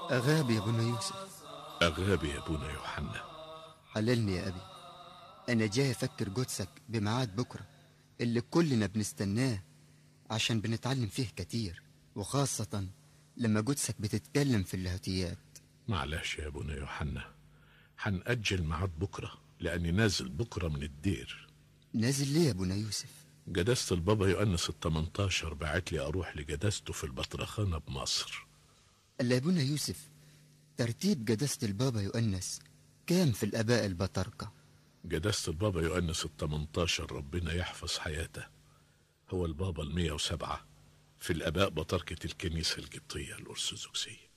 أغاب يا ابونا يوسف أغاب يا أبونا يوحنا حللني يا أبي أنا جاي أفكر جثك بميعاد بكرة اللي كلنا بنستناه عشان بنتعلم فيه كتير وخاصة لما جثك بتتكلم في اللاهوتيات معلش يا أبونا يوحنا هنأجل ميعاد بكرة لأني نازل بكرة من الدير نازل ليه يا ابونا يوسف جداسة البابا يؤنس التمنتاشر بعت لي أروح لجداسته في البطرخانة بمصر ألا يا ابونا يوسف ترتيب جداسة البابا يؤنس كام في الآباء البطاركة جداسة البابا يؤنس التمنتاشر ربنا يحفظ حياته هو البابا المية وسبعة في الآباء بطركة الكنيسة القبطية الأرثوذكسية